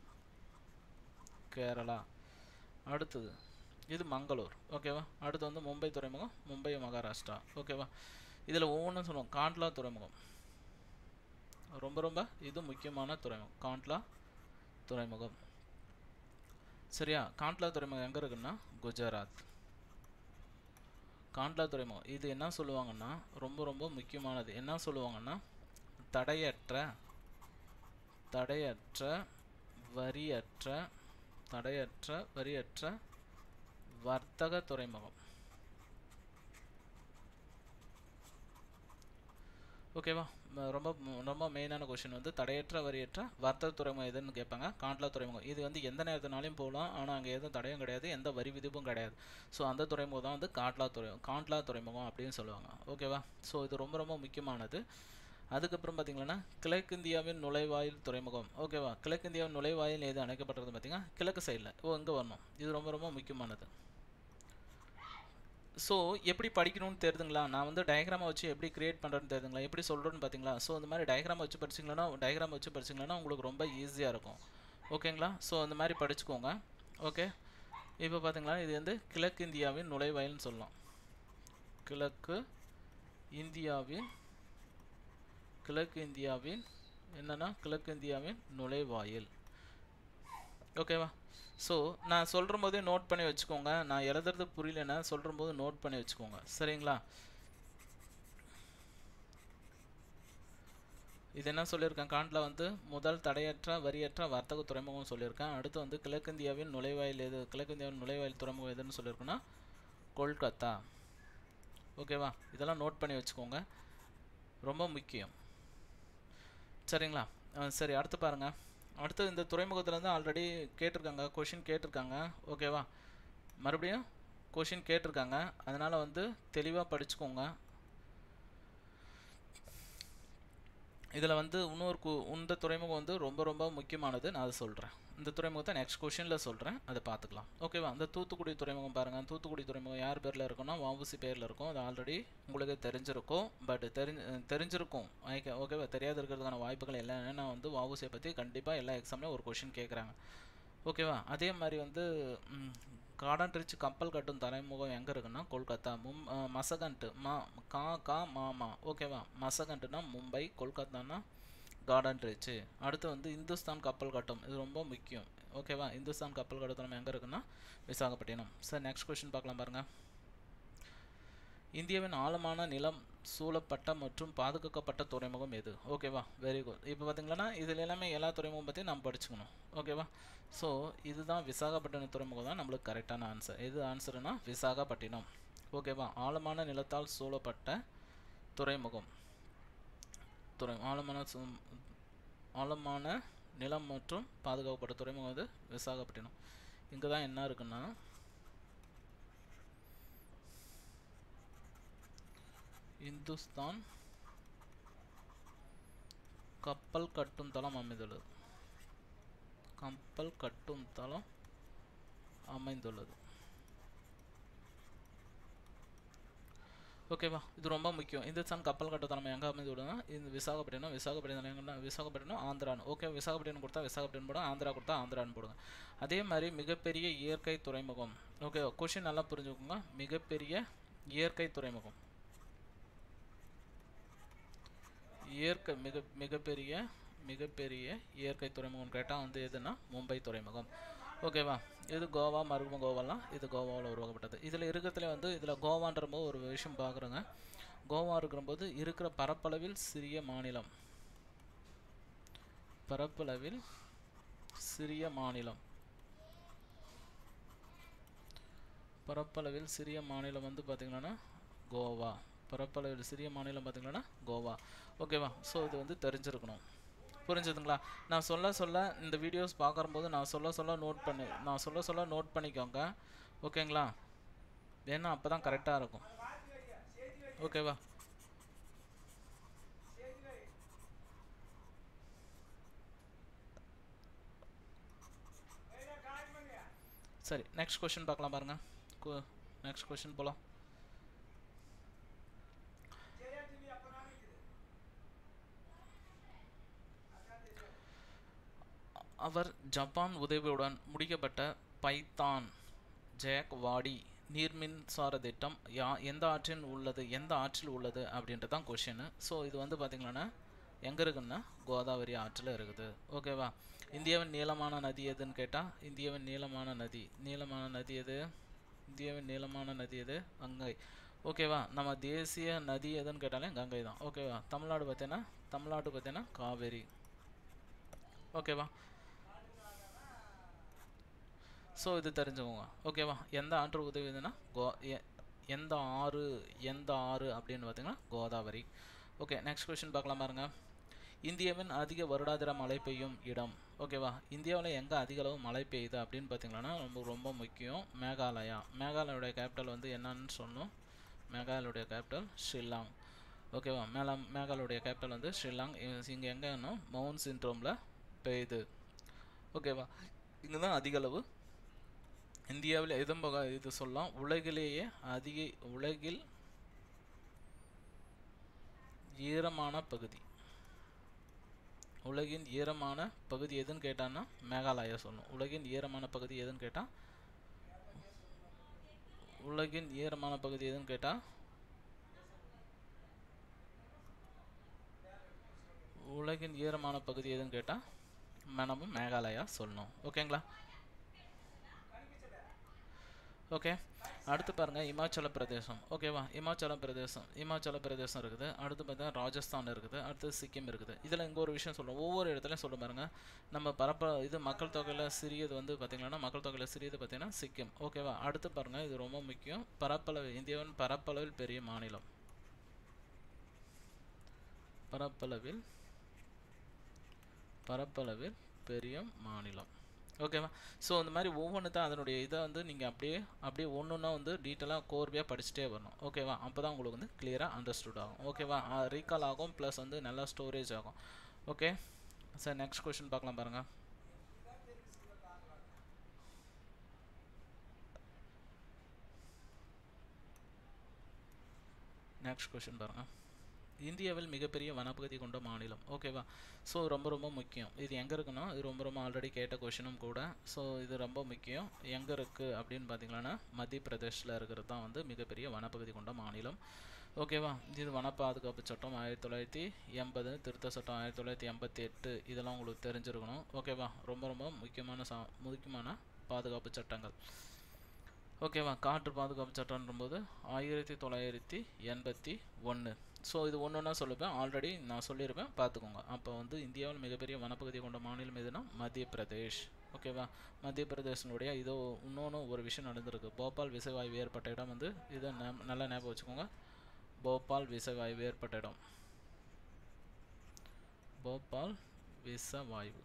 கேரளா அடுத்தது இது மங்களூர் ஓகேவா அடுத்து வந்து மும்பை துறைமுகம் மும்பை மகாராஷ்டிரா ஓகேவா இதில் ஒவ்வொன்றும் சொல்லுவோம் காண்ட்லா துறைமுகம் ரொம்ப ரொம்ப இது முக்கியமான துறைமுகம் காண்ட்லா துறைமுகம் சரியா காண்ட்லா துறைமுகம் எங்கே இருக்குன்னா குஜராத் காண்ட்லா துறைமுகம் இது என்ன சொல்லுவாங்கன்னா ரொம்ப ரொம்ப முக்கியமானது என்ன சொல்லுவாங்கன்னா தடையற்ற தடையற்ற வரியற்ற தடையற்ற வரியற்ற வர்த்தக துறைமுகம் ஓகேவா ம- ரொம்ப ம- ரொம்ப மெயினான கொஷின் வந்து தடையற்ற வரியற்ற வர்த்தக துறைமுகம் எதுன்னு கேட்பாங்க காண்ட்லா துறைமுகம் இது வந்து எந்த நேரத்தினாலையும் போகலாம் ஆனால் அங்கே எதுவும் தடையும் கிடையாது எந்த வரி விதிப்பும் கிடையாது ஸோ அந்த துறைமுகம் தான் வந்து காட்லா துறை காண்ட்லா துறைமுகம் அப்படின்னு சொல்லுவாங்க ஓகேவா ஸோ இது ரொம்ப ரொம்ப முக்கியமானது அதுக்கப்புறம் பார்த்தீங்கன்னா கிழக்கிந்தியாவின் நுழைவாயில் துறைமுகம் ஓகேவா கிழக்கிந்தியாவின் நுழைவாயில் எது அணைக்கப்பட்டிருக்கு பார்த்தீங்கன்னா கிழக்கு சைடில் ஓ இங்கே வரணும் இது ரொம்ப ரொம்ப முக்கியமானது ஸோ எப்படி படிக்கணும்னு தெரியுதுங்களா நான் வந்து டயக்ராமை வச்சு எப்படி கிரியேட் பண்ணுறேன்னு தெரியுதுங்களா எப்படி சொல்கிறேன்னு பார்த்தீங்களா ஸோ இந்த மாதிரி டயக்ராம் வச்சு படிச்சிங்களா டயக்ராம் வச்சு படிச்சிங்களா உங்களுக்கு ரொம்ப ஈஸியாக இருக்கும் ஓகேங்களா ஸோ இந்த மாதிரி படிச்சுக்கோங்க ஓகே இப்போ பார்த்தீங்களா இது வந்து கிழக்கு இந்தியாவின் நுழைவாயில்னு சொல்லலாம் கிழக்கு இந்தியாவின் கிழக்கு இந்தியாவின் என்னன்னா கிழக்கு இந்தியாவின் நுழைவாயில் ஓகேவா ஸோ நான் சொல்கிற போதே நோட் பண்ணி வச்சுக்கோங்க நான் எழுதுறது புரியலன்னா சொல்கிற போது நோட் பண்ணி வச்சுக்கோங்க சரிங்களா இது என்ன சொல்லியிருக்கேன் காண்டில் வந்து முதல் தடையற்ற வரியற்ற வர்த்தக துறைமுகம் சொல்லியிருக்கேன் அடுத்து வந்து கிழக்கிந்தியாவின் நுழைவாயில் எது கிழக்கிந்தியாவின் நுழைவாயில் துறைமுகம் எதுன்னு சொல்லியிருக்கேன்னா கொல்கத்தா ஓகேவா இதெல்லாம் நோட் பண்ணி வச்சுக்கோங்க ரொம்ப முக்கியம் சரிங்களா அஹ் சரி அடுத்து பாருங்க அடுத்து இந்த துறைமுகத்துலேருந்து ஆல்ரெடி கேட்டிருக்காங்க கொஷின் கேட்டிருக்காங்க ஓகேவா மறுபடியும் கொஷின் கேட்டிருக்காங்க அதனால் வந்து தெளிவாக படிச்சுக்கோங்க இதில் வந்து இன்னொரு கு இந்த துறைமுகம் வந்து ரொம்ப ரொம்ப முக்கியமானது நான் அதை சொல்கிறேன் இந்த துறைமுகத்தை நெக்ஸ்ட் கொஷினில் சொல்கிறேன் அதை பார்த்துக்கலாம் ஓகேவா அந்த தூத்துக்குடி துறைமுகம் பாருங்கள் தூத்துக்குடி துறைமுகம் யார் பேரில் இருக்குன்னா வஉசி பேரில் இருக்கும் அது ஆல்ரெடி உங்களுக்கு தெரிஞ்சிருக்கும் பட் தெரிஞ்சு தெரிஞ்சிருக்கும் ஓகே ஓகேவா தெரியாத இருக்கிறதுக்கான வாய்ப்புகள் எல்லாம் ஏன்னா வந்து வஉசியை பற்றி கண்டிப்பாக எல்லா எக்ஸாம்லையும் ஒரு கொஷின் கேட்குறாங்க ஓகேவா அதே மாதிரி வந்து ம், கார்டன் ரிச் கப்பல் கட்டும் துறைமுகம் எங்கே இருக்குன்னா கொல்கத்தா மும் அஹ், மசகண்ட் மா கா கா மாமா ஓகேவா மசகண்ட்னா மும்பை கொல்கத்தானா கார்டன் ரிச் அடுத்து வந்து இந்துஸ்தான் கப்பல் கட்டும் இது ரொம்ப முக்கியம் ஓகேவா இந்துஸ்தான் கப்பல் கட்டும் துறைமுகம் எங்கே இருக்குன்னா விசாகப்பட்டினம் சார் நெக்ஸ்ட் கொஸ்டின் பார்க்கலாம் பாருங்க இந்தியாவின் ஆழமான நிலம் சூழப்பட்ட மற்றும் பாதுகாக்கப்பட்ட துறைமுகம் எது ஓகேவா வெரி குட் இப்போ பார்த்தீங்கன்னா இதில் எல்லாமே எல்லா துறைமுகம் பற்றி நம்ம படிச்சுக்கணும் ஓகேவா ஸோ இதுதான் விசாகப்பட்டினம் துறைமுகம் தான் நம்மளுக்கு கரெக்டான ஆன்சர் எது ஆன்சர்னா விசாகப்பட்டினம் ஓகேவா ஆழமான நிலத்தால் சூழப்பட்ட துறைமுகம் துறை ஆழமான சு- ஆழமான நிலம் மற்றும் பாதுகாக்கப்பட்ட துறைமுகம் வந்து விசாகப்பட்டினம் இங்கே தான் என்ன இருக்குன்னா இந்துஸ்தான் கப்பல் கட்டும் தளம் அமைந்துள்ளது கப்பல் கட்டும் தளம் அமைந்துள்ளது ஓகேவா இது ரொம்ப முக்கியம் இந்துஸ்தான் கப்பல் கட்டும் தளம் எங்கே அமைந்துள்ளதுன்னா இந்த விசாகப்பட்டினம் விசாகப்பட்டினம் எங்கன்னா விசாகப்பட்டினம் ஆந்திரான்னு ஓகே விசாகப்பட்டினம் கொடுத்தா விசாகப்பட்டினம் போடுங்க ஆந்திரா கொடுத்தா ஆந்திரான்னு போடுங்க அதே மாதிரி மிகப்பெரிய இயற்கை துறைமுகம் ஓகே கொஷின் நல்லா புரிஞ்சுக்கோங்க மிகப்பெரிய இயற்கை துறைமுகம் இயற்கை மிக மிகப்பெரிய மிகப்பெரிய இயற்கை துறைமுகம் கேட்டால் வந்து எதுனா மும்பை துறைமுகம் ஓகேவா இது கோவா மரும கோவாலாம் இது கோவாவில் உருவாக்கப்பட்டது இதில் இருக்கிறதுல வந்து இதில் கோவான்ற போது ஒரு விஷயம் பார்க்குறோங்க கோவா இருக்கிறபோது இருக்கிற பரப்பளவில் சிறிய மாநிலம் பரப்பளவில் சிறிய மாநிலம் பரப்பளவில் சிறிய மாநிலம் வந்து பார்த்திங்கன்னா கோவா பரப்பளவில் சிறிய மாநிலம் பார்த்திங்கன்னா கோவா ஓகேவா ஸோ இது வந்து தெரிஞ்சிருக்கணும் புரிஞ்சுதுங்களா நான் சொல்ல சொல்ல இந்த வீடியோஸ் பார்க்கும்போது நான் சொல்ல சொல்ல நோட் பண்ணி நான் சொல்ல சொல்ல நோட் பண்ணிக்கோங்க ஓகேங்களா ஏன்னா அப்போ தான் கரெக்டாக இருக்கும் ஓகேவா சரி நெக்ஸ்ட் கொஷின் பார்க்கலாம் பாருங்க நெக்ஸ்ட் கொஷின் போகலாம் அவர் ஜப்பான் உதவியுடன் முடிக்கப்பட்ட பைத்தான் ஜெயக் வாடி நீர்மின்சார திட்டம் யா எந்த ஆற்றில் உள்ளது எந்த ஆற்றில் உள்ளது அப்படின்றது தான் கொஷின் ஸோ இது வந்து பார்த்திங்கன்னா எங்கே இருக்குன்னா கோதாவரி ஆற்றில் இருக்குது ஓகேவா இந்தியாவின் நீளமான நதி எதுன்னு கேட்டால் இந்தியாவின் நீளமான நதி நீளமான நதி எது இந்தியாவின் நீளமான நதி எது கங்கை ஓகேவா நம்ம தேசிய நதி எதுன்னு கேட்டாலே கங்கை தான் ஓகேவா தமிழ்நாடு பார்த்தீங்கன்னா தமிழ்நாடு பார்த்தீங்கன்னா காவேரி ஓகேவா ஸோ இது தெரிஞ்சுக்கோங்க ஓகேவா எந்த ஆற்று உதவிதுன்னா கோ எ- எந்த ஆறு எந்த ஆறு அப்படின்னு பார்த்தீங்கன்னா கோதாவரி ஓகே நெக்ஸ்ட் கொஸ்டின் பார்க்கலாம் பாருங்க இந்தியாவின் அதிக வருடாந்திர மழை பெய்யும் இடம் ஓகேவா இந்தியாவில் எங்கே அதிக அளவு மழை பெய்யுது அப்படின்னு பார்த்தீங்கன்னா ரொம்ப ரொம்ப முக்கியம் மேகாலயா மேகாலயோடைய கேபிட்டல் வந்து என்னன்னு சொன்னோம் மேகாலயோடைய கேபிட்டல் ஷில்லாங் ஓகேவா மேலா மேகாலயோடைய கேபிட்டல் வந்து ஷில்லாங் இங்கே எங்கன்னா மவுண்ட் சின்ட்ரோமில் பெய்யுது ஓகேவா இங்கே தான் அதிக அளவு இந்தியாவில் எதுவும் பக- இது சொல்லலாம் உலகிலேயே அதிக உலகில் ஈரமான பகுதி உலகின் ஈரமான பகுதி எதுன்னு கேட்டான்னா மேகாலயா சொல்லணும் உலகின் ஈரமான பகுதி எதுன்னு கேட்டால் உலகின் ஈரமான பகுதி எதுன்னு கேட்டால் உலகின் ஈரமான பகுதி எதுன்னு கேட்டால் நம்ம மேகாலயா சொல்லணும் ஓகேங்களா ஓகே அடுத்து பாருங்க இமாச்சல பிரதேசம் ஓகேவா இமாச்சல பிரதேசம் இமாச்சல பிரதேசம் இருக்குது அடுத்து பார்த்தா ராஜஸ்தான் இருக்குது அடுத்து சிக்கிம் இருக்குது இதில் இங்கே ஒரு விஷயம் சொல்லுவோம் ஒவ்வொரு இடத்துலையும் சொல்ல பாருங்க நம்ம பரப்ப இது மக்கள் தொகையில் சிறியது வந்து பார்த்தீங்கன்னா மக்கள் தொகையில் சிறியது பார்த்தீங்கன்னா சிக்கிம் ஓகேவா அடுத்து பாருங்க இது ரொம்ப முக்கியம் பரப்பளவு இந்தியாவின் பரப்பளவில் பெரிய மாநிலம் பரப்பளவில் பரப்பளவில் பெரிய மாநிலம் ஓகேவா ஸோ இந்த மாதிரி ஒவ்வொன்று தான் அதனுடைய இதை வந்து நீங்கள் அப்படியே அப்படியே ஒன்று ஒன்றா வந்து டீட்டெயிலாக கோர்வையாக படிச்சுட்டே வரணும் ஓகேவா அப்போ தான் உங்களுக்கு வந்து கிளியராக அண்டர்ஸ்டுட் ஆகும் ஓகேவா ரீகால் ஆகும் ப்ளஸ் வந்து நல்லா ஸ்டோரேஜ் ஆகும் ஓகே சார் நெக்ஸ்ட் கொஷின் பார்க்கலாம் பாருங்கள் நெக்ஸ்ட் கொஷின் பாருங்கள் இந்தியாவில் மிகப்பெரிய வனப்பகுதி கொண்ட மாநிலம் ஓகேவா ஸோ ரொம்ப ரொம்ப முக்கியம் இது எங்கே இருக்குன்னா இது ரொம்ப ரொம்ப ஆல்ரெடி கேட்ட கொஷினும் கூட ஸோ இது ரொம்ப முக்கியம் எங்கே இருக்குது அப்படின்னு பார்த்தீங்கன்னா மத்திய பிரதேஷில் இருக்கிறது தான் வந்து மிகப்பெரிய வனப்பகுதி கொண்ட மாநிலம் ஓகேவா இது வன பாதுகாப்பு சட்டம் ஆயிரத்தி தொள்ளாயிரத்தி எண்பது திருத்த சட்டம் ஆயிரத்தி தொள்ளாயிரத்தி எண்பத்தி எட்டு இதெல்லாம் உங்களுக்கு தெரிஞ்சிருக்கணும் ஓகேவா ரொம்ப ரொம்ப முக்கியமான சா முக்கியமான பாதுகாப்பு சட்டங்கள் ஓகேவா காற்று பாதுகாப்பு சட்டம்ன்றும்போது ஆயிரத்தி தொள்ளாயிரத்தி எண்பத்தி ஒன்று ஸோ இது ஒன்று ஒன்றா சொல்லுவேன் ஆல்ரெடி நான் சொல்லியிருப்பேன் பார்த்துக்கோங்க அப்போ வந்து இந்தியாவில் மிகப்பெரிய வனப்பகுதி கொண்ட மாநிலம் எதுனா மத்திய பிரதேஷ் ஓகேவா மத்திய பிரதேசனுடைய இதோ இன்னொன்று ஒரு விஷயம் நடந்திருக்கு போபால் விசைவாயு ஏற்பட்ட இடம் வந்து இதை நே- நல்லா ஞாபகம் வச்சுக்கோங்க போபால் விசைவாயு ஏற்பட்ட இடம் போபால் விசவாயு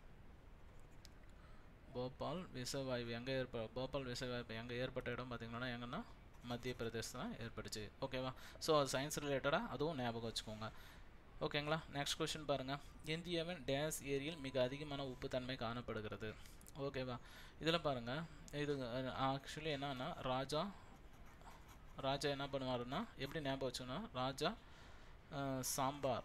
போபால் விசவாயு எங்கே ஏற்ப போபால் விசவாயு எங்கே ஏற்பட்ட இடம் பார்த்தீங்கன்னா எங்கன்னா மத்திய பிரதேசம் தான் ஏற்பட்டுச்சு ஓகேவா ஸோ அது சயின்ஸ் ரிலேட்டடாக அதுவும் ஞாபகம் வச்சுக்கோங்க ஓகேங்களா நெக்ஸ்ட் கொஷின் பாருங்கள் இந்தியாவின் டேஸ் ஏரியில் மிக அதிகமான உப்புத்தன்மை காணப்படுகிறது ஓகேவா இதில் பாருங்கள் இது ஆக்சுவலி என்னன்னா ராஜா ராஜா என்ன பண்ணுவாருன்னா எப்படி ஞாபகம் வச்சுக்கணும் ராஜா அஹ், சாம்பார்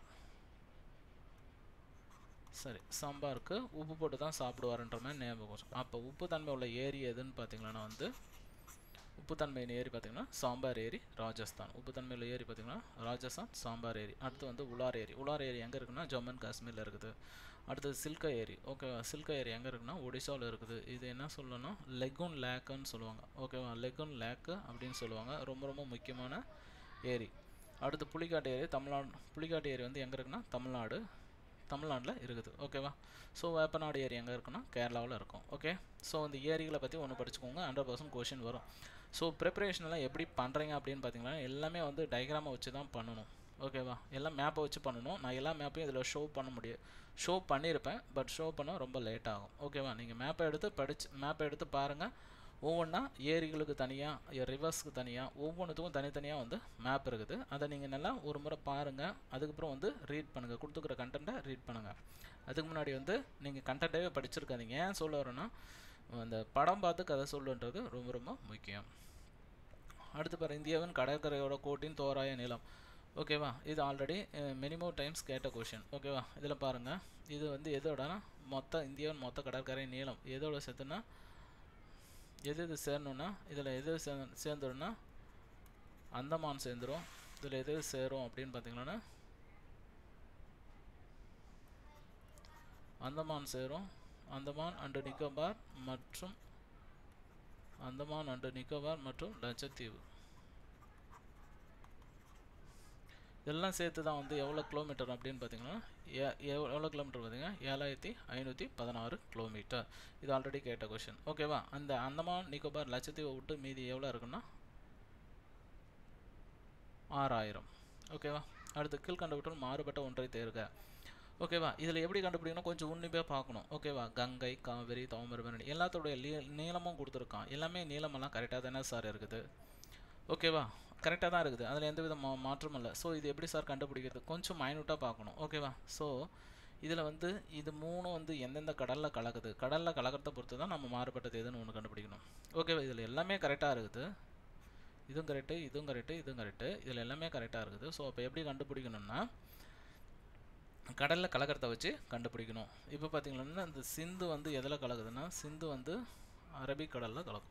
சரி சாம்பாருக்கு உப்பு போட்டு தான் சாப்பிடுவாருன்ற மாதிரி ஞாபகம் வச்சுக்கணும் அப்போ உப்பு தன்மை உள்ள ஏரி எதுன்னு பார்த்தீங்கன்னா வந்து உப்புத்தன்மையின் ஏரி பார்த்தீங்கன்னா சாம்பார் ஏரி ராஜஸ்தான் உப்புத்தன்மையில் ஏரி பார்த்தீங்கன்னா ராஜஸ்தான் சாம்பார் ஏரி அடுத்து வந்து உலார் ஏரி உலார் ஏரி எங்கே இருக்குன்னா ஜம்மு அண்ட் காஷ்மீரில் இருக்குது அடுத்தது சில்கா ஏரி ஓகேவா சில்கா ஏரி எங்கே இருக்குன்னா ஒடிசாவில் இருக்குது இது என்ன சொல்லணும்னா லெகுன் லேக்குன்னு சொல்லுவாங்க ஓகேவா லெகுன் லேக்கு அப்படின்னு சொல்லுவாங்க ரொம்ப ரொம்ப முக்கியமான ஏரி அடுத்து புலிக்காட்டு ஏரி தமிழ்நாடு புலிக்காட்டு ஏரி வந்து எங்கே இருக்குன்னா தமிழ்நாடு தமிழ்நாட்டில் இருக்குது ஓகேவா ஸோ வேப்பநாடு ஏரி எங்கே இருக்குன்னா கேரளாவில் இருக்கும் ஓகே ஸோ இந்த ஏரிகளை பற்றி ஒன்று படிச்சுக்கோங்க ஹண்ட்ரட் பர்சன்ட் கொஷின் வரும் ஸோ ப்ரிப்பரேஷன்லாம் எப்படி பண்ணுறீங்க அப்படின்னு பார்த்தீங்கன்னா எல்லாமே வந்து டயக்ராமை வச்சு தான் பண்ணணும் ஓகேவா எல்லாம் மேப்பை வச்சு பண்ணணும் நான் எல்லா மேப்பையும் இதில் ஷோ பண்ண முடியும் ஷோ பண்ணியிருப்பேன் பட் ஷோ பண்ண ரொம்ப லேட் ஆகும் ஓகேவா நீங்கள் மேப்பை எடுத்து படிச்சு மேப்பை எடுத்து பாருங்கள் ஒவ்வொன்றா ஏரிகளுக்கு தனியாக ரிவர்ஸ்க்கு தனியாக ஒவ்வொன்றுத்துக்கும் தனித்தனியாக வந்து மேப் இருக்குது அதை நீங்கள் நல்லா ஒரு முறை பாருங்கள் அதுக்கப்புறம் வந்து ரீட் பண்ணுங்கள் கொடுத்துக்கிற கண்டென்ட்டை ரீட் பண்ணுங்கள் அதுக்கு முன்னாடி வந்து நீங்கள் கண்டென்ட்டே படிச்சிருக்காதீங்க ஏன் சொல்ல வரேன்னா அந்த படம் பார்த்து கதை சொல்லுன்றது ரொம்ப ரொம்ப முக்கியம் அடுத்து பாரு இந்தியாவின் கடற்கரையோட கோட்டின் தோராய நிலம் ஓகேவா இது ஆல்ரெடி மினிமம் டைம்ஸ் கேட்ட கொஷின் ஓகேவா இதில் பாருங்கள் இது வந்து எதோடனா மொத்த இந்தியாவின் மொத்த கடற்கரை நீளம் எதோட சேர்த்துனா எது எது சேரணும்னா இதில் எது சே சேர்ந்துரும்னா அந்தமான் சேர்ந்துரும் இதில் எது சேரும் அப்படின்னு பார்த்தீங்கன்னா அந்தமான் சேரும் அந்தமான் அண்டு நிக்கோபார் மற்றும் அந்தமான் அண்டு நிக்கோபார் மற்றும் லட்சத்தீவு இதெல்லாம் சேர்த்து தான் வந்து எவ்வளோ கிலோமீட்டர் அப்படின்னு பார்த்தீங்கன்னா ஏ எவ்- எவ்வளோ கிலோமீட்டர் பார்த்தீங்கன்னா ஏழாயிரத்தி ஐநூற்றி பதினாறு கிலோமீட்டர் இது ஆல்ரெடி கேட்ட கொஷின் ஓகேவா அந்த அந்தமான் நிக்கோபார் லட்சத்தீவை விட்டு மீதி எவ்வளோ இருக்குன்னா ஆறாயிரம் ஓகேவா அடுத்து கீழ் கண்டுபிடித்தல் மாறுபட்ட ஒன்றை தேர்க ஓகேவா இதில் எப்படி கண்டுபிடிக்கணும் கொஞ்சம் உன்னிப்பாக பார்க்கணும் ஓகேவா கங்கை காவிரி தாமிரபரணி எல்லாத்தோடைய லீ நீளமும் கொடுத்துருக்கான் எல்லாமே நீளமெல்லாம் கரெக்டாக தானே சார் இருக்குது ஓகேவா கரெக்டாக தான் இருக்குது அதில் எந்த வித மா மாற்றமும் இல்லை ஸோ இது எப்படி சார் கண்டுபிடிக்கிறது கொஞ்சம் மைனூட்டாக பார்க்கணும் ஓகேவா ஸோ இதில் வந்து இது மூணும் வந்து எந்தெந்த கடலில் கலக்குது கடலில் கலக்கிறத பொறுத்து தான் நம்ம மாறுபட்டது எதுன்னு ஒன்று கண்டுபிடிக்கணும் ஓகேவா இதில் எல்லாமே கரெக்டாக இருக்குது இதுவும் கரெக்டு இதுவும் கரெக்டு இதுவும் கரெக்டு இதில் எல்லாமே கரெக்டாக இருக்குது ஸோ அப்போ எப்படி கண்டுபிடிக்கணும்னா கடலில் கலக்கிறத வச்சு கண்டுபிடிக்கணும் இப்போ பார்த்தீங்கன்னா இந்த சிந்து வந்து எதில் கலக்குதுன்னா சிந்து வந்து அரபிக்கடலில் கலக்கும்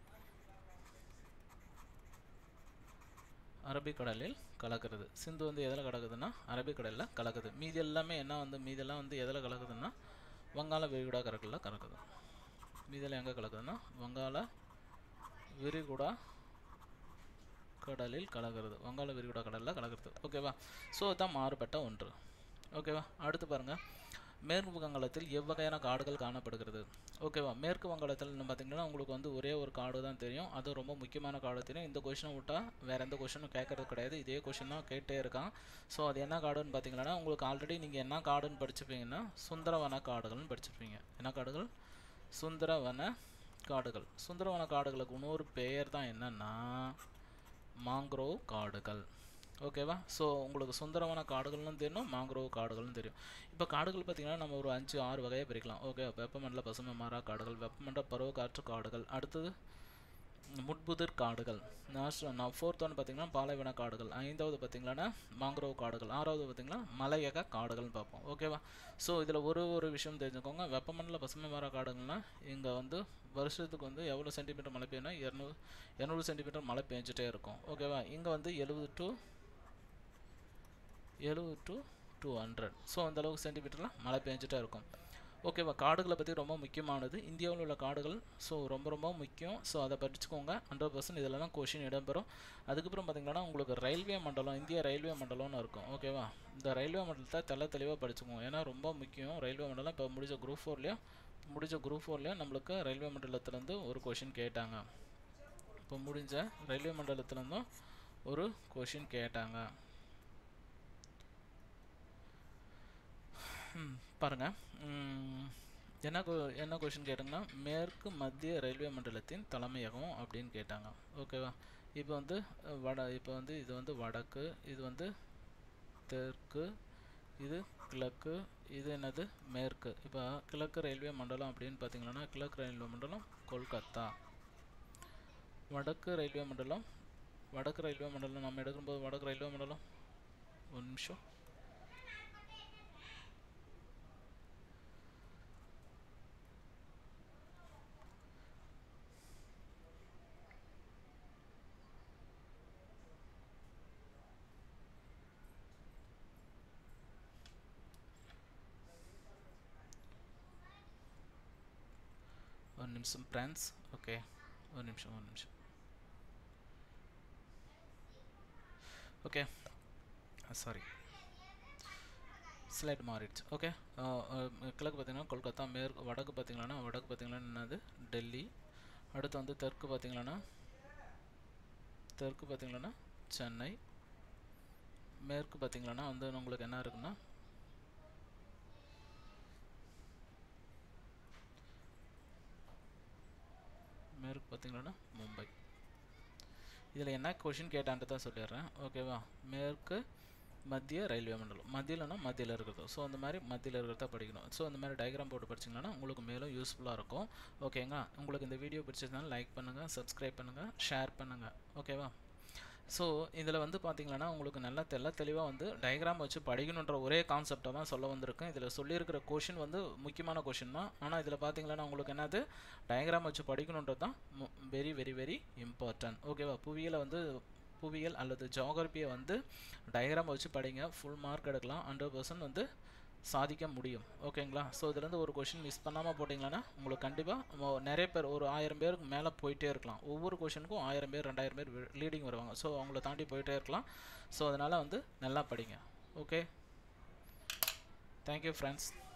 அரபிக்கடலில் கலக்கிறது சிந்து வந்து எதில் கலக்குதுன்னா அரபிக்கடலில் கலக்குது மீதி எல்லாமே என்ன வந்து மீதெல்லாம் வந்து எதில் கலக்குதுன்னா வங்காள விரிகுடா கடலில் கலக்குது மீதியெல்லாம் எங்கே கலக்குதுன்னா வங்காள விரிகுடா கடலில் கலக்கிறது வங்காள விரிகுடா கடலில் கலக்கிறது ஓகேவா ஸோ இதுதான் மாறுபட்ட ஒன்று ஓகேவா அடுத்து பாருங்கள் மேற்கு வங்காளத்தில் எவ்வகையான காடுகள் காணப்படுகிறது ஓகேவா மேற்கு வங்காளத்தில் பார்த்தீங்கன்னா உங்களுக்கு வந்து ஒரே ஒரு காடு தான் தெரியும் அது ரொம்ப முக்கியமான காடு தெரியும் இந்த கொஷினை விட்டால் வேறு எந்த கொஷினும் கேட்கறது கிடையாது இதே கொஷின் தான் கேட்டே இருக்கான் ஸோ அது என்ன காடுன்னு பார்த்தீங்கன்னா உங்களுக்கு ஆல்ரெடி நீங்கள் என்ன காடுன்னு படிச்சிருப்பீங்கன்னா சுந்தரவன காடுகள்னு படிச்சிருப்பீங்க என்ன காடுகள் சுந்தரவன காடுகள் சுந்தரவன காடுகளுக்கு இன்னொரு பெயர் தான் என்னன்னா மாங்க்ரோவ் காடுகள் ஓகேவா ஸோ உங்களுக்கு சுந்தரமான காடுகள்னு தெரியும் மாங்க்ரோவ் காடுகள்னு தெரியும் இப்போ காடுகள் பார்த்திங்கன்னா நம்ம ஒரு அஞ்சு ஆறு வகையாக பிரிக்கலாம் ஓகே வெப்பமண்டல பசுமை மாறா காடுகள் வெப்பமண்டல பருவக்காற்று காடுகள் அடுத்தது முட்புதிர் காடுகள் லாஸ்ட் நான் ஃபோர்த் ஒன்று பார்த்தீங்கன்னா பாலைவன காடுகள் ஐந்தாவது பார்த்தீங்கன்னா மாங்க்ரோவ் காடுகள் ஆறாவது பார்த்தீங்கன்னா மலையக காடுகள்னு பார்ப்போம் ஓகேவா ஸோ இதில் ஒரு ஒரு விஷயம் தெரிஞ்சுக்கோங்க வெப்பமண்டல பசுமை மர காடுகள்னா இங்கே வந்து வருஷத்துக்கு வந்து எவ்வளோ சென்டிமீட்டர் மழை பெய்யணும் இரநூறு இரநூறு சென்டிமீட்டர் மழை பெஞ்சிட்டே இருக்கும் ஓகேவா இங்கே வந்து எழுபது டு எழுபது டு டூ ஹண்ட்ரட் ஸோ அந்த அளவுக்கு சென்டிமீட்டரில் மழை பெஞ்சிட்டே இருக்கும் ஓகேவா காடுகளை பற்றி ரொம்ப முக்கியமானது இந்தியாவில் உள்ள காடுகள் ஸோ ரொம்ப ரொம்ப முக்கியம் ஸோ அதை படிச்சுக்கோங்க ஹண்ட்ரட் பர்சன்ட் இதில் தான் கொஷின் இடம்பெறும் அதுக்கப்புறம் பார்த்தீங்கன்னா உங்களுக்கு ரயில்வே மண்டலம் இந்திய ரயில்வே மண்டலம்னு இருக்கும் ஓகேவா இந்த ரயில்வே மண்டலத்தை தெள்ள தெளிவாக படிச்சுக்கோங்க ஏன்னா ரொம்ப முக்கியம் ரயில்வே மண்டலம் இப்போ முடிஞ்ச குரூப் ஃபோர்லேயும் முடிஞ்ச குரூப் ஃபோர்லேயும் நம்மளுக்கு ரயில்வே மண்டலத்துலேருந்து ஒரு கொஷின் கேட்டாங்க இப்போ முடிஞ்ச ரயில்வே மண்டலத்துலேருந்தும் ஒரு கொஷின் கேட்டாங்க ம், பாருங்க ம், என்ன கொ- என்ன கொஷின் கேட்டாங்கன்னா மேற்கு மத்திய ரயில்வே மண்டலத்தின் தலைமையகம் அப்படின்னு கேட்டாங்க ஓகேவா இப்போ வந்து அஹ், வட இப்போ வந்து இது வந்து வடக்கு இது வந்து தெற்கு இது கிழக்கு இது என்னது மேற்கு இப்போ கிழக்கு ரயில்வே மண்டலம் அப்படின்னு பார்த்தீங்கன்னா கிழக்கு ரயில்வே மண்டலம் கொல்கத்தா வடக்கு ரயில்வே மண்டலம் வடக்கு ரயில்வே மண்டலம் நம்ம எடுக்கும்போது வடக்கு ரயில்வே மண்டலம் ஒரு நிமிஷம் ஒரு நிமிஷம் ஃப்ரெண்ட்ஸ் ஓகே ஒரு நிமிஷம் ஒரு நிமிஷம் ஓகே சாரி ஸ்லைட் மாறிடுச்சு ஓகே கிழக்கு பார்த்தீங்கன்னா கொல்கத்தா மேற்கு வடக்கு பார்த்தீங்கன்னா வடக்கு பார்த்தீங்கன்னா என்னது டெல்லி அடுத்து வந்து தெற்கு பார்த்தீங்கன்னா தெற்கு பார்த்தீங்கன்னா சென்னை மேற்கு பார்த்தீங்கன்னா வந்து உங்களுக்கு என்ன இருக்குன்னா மேற்கு பார்த்தீங்கன்னா மும்பை இதில் என்ன கொஷின் கேட்டான்ட்டு தான் சொல்லிடுறேன் ஓகேவா மேற்கு மத்திய ரயில்வே மண்டலம் மத்தியிலனா மத்தியில் இருக்கிறது ஸோ அந்த மாதிரி மத்தியில் இருக்கிறத படிக்கணும் ஸோ அந்த மாதிரி டயக்ராம் போட்டு படிச்சிங்கன்னா உங்களுக்கு மேலும் யூஸ்ஃபுல்லாக இருக்கும் ஓகேங்களா உங்களுக்கு இந்த வீடியோ பிடிச்சதுனால லைக் பண்ணுங்கள் சப்ஸ்கிரைப் பண்ணுங்கள் ஷேர் பண்ணுங்கள் ஓகேவா ஸோ இதில் வந்து பார்த்தீங்கன்னா உங்களுக்கு நல்லா தெல்ல தெளிவாக வந்து டயக்ராம் வச்சு படிக்கணுன்ற ஒரே கான்செப்டை தான் சொல்ல வந்திருக்கேன் இதில் சொல்லியிருக்கிற கொஷின் வந்து முக்கியமான கொஷின் தான் ஆனால் இதில் பார்த்தீங்கன்னா உங்களுக்கு என்னது டயக்ராம் வச்சு படிக்கணுன்றது தான் வெரி வெரி வெரி இம்பார்ட்டன்ட் ஓகேவா புவியியலை வந்து புவியியல் அல்லது ஜியாகிரபியை வந்து டயக்ராம் வச்சு படிங்க ஃபுல் மார்க் எடுக்கலாம் ஹண்ட்ரட் பர்சன்ட் வந்து சாதிக்க முடியும் ஓகேங்களா ஸோ இதுலேருந்து ஒரு கொஷின் மிஸ் பண்ணாமல் போட்டிங்கன்னா உங்களுக்கு கண்டிப்பாக நிறைய பேர் ஒரு ஆயிரம் பேருக்கு மேலே போயிட்டே இருக்கலாம் ஒவ்வொரு கொஷினுக்கும் ஆயிரம் பேர் ரெண்டாயிரம் பேர் லீடிங் வருவாங்க ஸோ அவங்கள தாண்டி போயிட்டே இருக்கலாம் ஸோ அதனால் வந்து நல்லா படிங்க ஓகே தேங்க்யூ ஃப்ரெண்ட்ஸ்